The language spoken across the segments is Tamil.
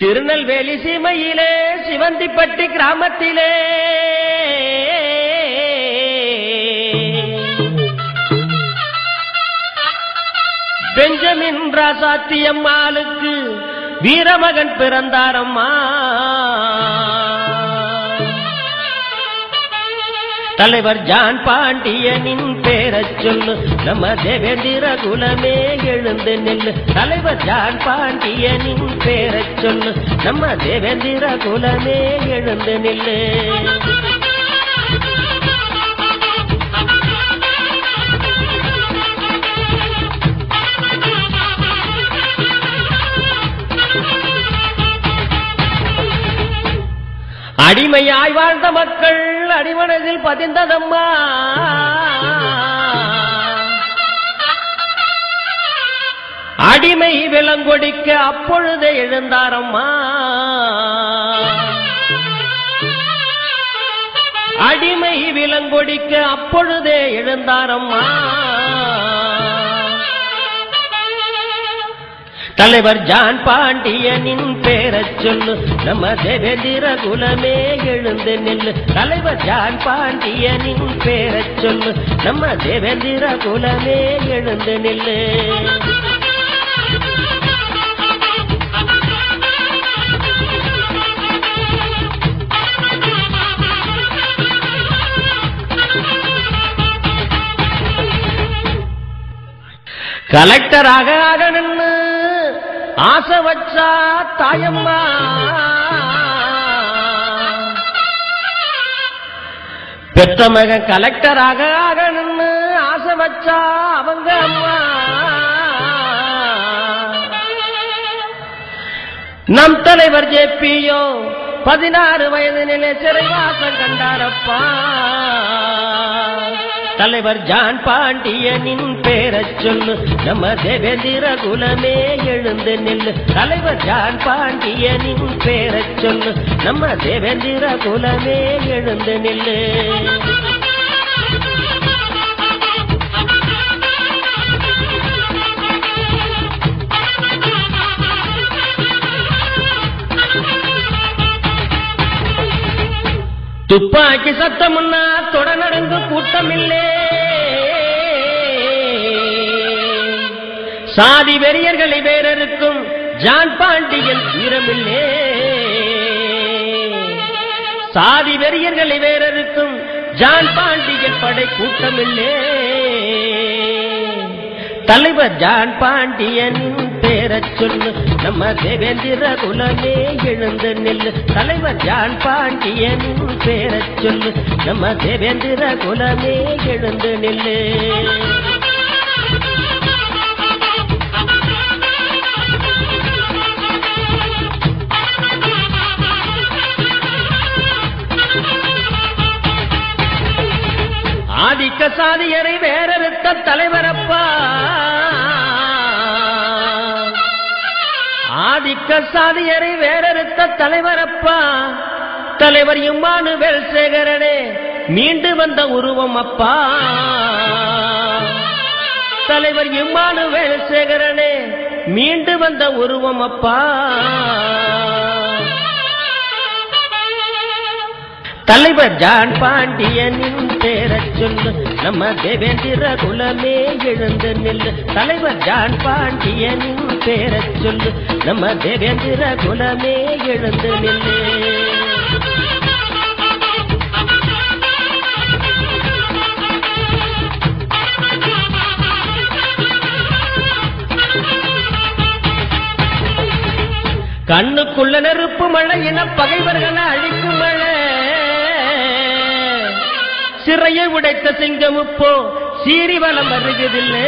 திருநெல்வேலி சீமையிலே சிவந்திப்பட்டி கிராமத்திலே பெஞ்சமின் ராசாத்தியம்மாளுக்கு வீரமகன் பிறந்தாரம்மா தலைவர் ஜான் பாண்டியனின் பேரச் சொல்லு நம்ம தேவேந்திர குலமே எழுந்து நில்லு தலைவர் ஜான் பாண்டியனின் பேரச் சொல்லு நம்ம தேவேந்திர குலமே எழுந்து நில்லு அடிமையாய் வாழ்ந்த மக்கள் அடிமனதில் பதிந்ததம்மா அடிமை விலங்கொடிக்க அப்பொழுதே எழுந்தாரம்மா அடிமை விலங்கொடிக்க அப்பொழுதே எழுந்தாரம்மா தலைவர் ஜான் பாண்டியனின் பேரச் சொல்லு நம்ம தேவேந்திர குலமே எழுந்து நில்லு தலைவர் ஜான் பாண்டியனின் பேரச் சொல்லு நம்ம தேவேந்திர குலமே எழுந்து நில்லு கலெக்டராக ஆகணும்னு ஆசை வச்சா தாயம்மா பெற்ற மகன் கலெக்டராக ஆகணும்னு ஆசை வச்சா அவங்க அம்மா நம் தலைவர் ஜேபியோ பதினாறு வயதினிலே சிறைவாசம் கண்டாரப்பா தலைவர் ஜான் பாண்டியனின் பேரச் சொல்லு நம்ம தேவேந்திர குலமே எழுந்து நில்லு தலைவர் ஜான் பாண்டியனின் பேரச் சொல்லு நம்ம தேவேந்திர குலமே எழுந்து நில்லு துப்பாக்கி சத்தமுன்னா தொட நடங்கு கூட்டமில்லே சாதி வெறியர்களை வேறறுக்கும் ஜான் பாண்டியன் வீரமில்லே சாதி வெறியர்களை வேறறுக்கும் ஜான் பாண்டியன் படை கூட்டமில்லே தலைவர் ஜான் பாண்டியன் பேரச் சொல்லு நம்ம தேவேந்திர குலமே எழுந்து நில்லு தலைவர் ஜான் பாண்டியன் பேரச் சொல்லு நம்ம தேவேந்திர குலமே எழுந்து நில்லு ஆதிக்க சாதியரை வேறறுத்த தலைவரப்பா ஆதிக்க சாதியரை வேறறுத்த தலைவரப்பா தலைவர் இம்மானுவேல் சேகரனே மீண்டு வந்த உருவம் அப்பா தலைவர் இம்மானுவேல் சேகரனே மீண்டு வந்த உருவம் அப்பா தலைவர் ஜான் பாண்டியனின் பேரச் சொல்லு நம்ம தேவேந்திர குலமே எழுந்து நில்லு தலைவர் ஜான் பாண்டியனின் பேரச் சொல்லு நம்ம தேவேந்திர குலமே எழுந்து நில்லு கண்ணுக்குள்ள நெருப்பு மழை என பகைவர்களை அழிக்கும் மழை சிறையை உடைத்த சிங்கம் இப்போ சீறி வலம் வருகிறதில்லை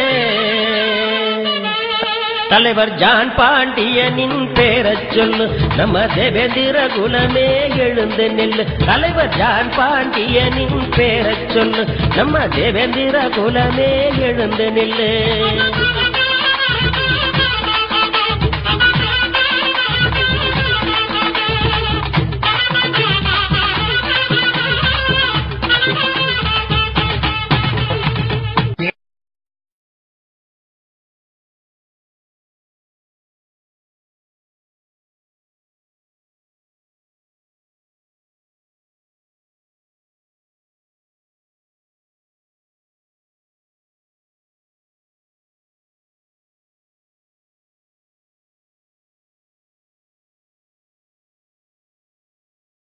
தலைவர் ஜான் பாண்டியனின் பேரச் சொல்லு நம்ம தேவேந்திர குலமே எழுந்து நில்லு தலைவர் ஜான் பாண்டியனின் பேரச் சொல்லு நம்ம தேவேந்திர குலமே எழுந்து நில்லு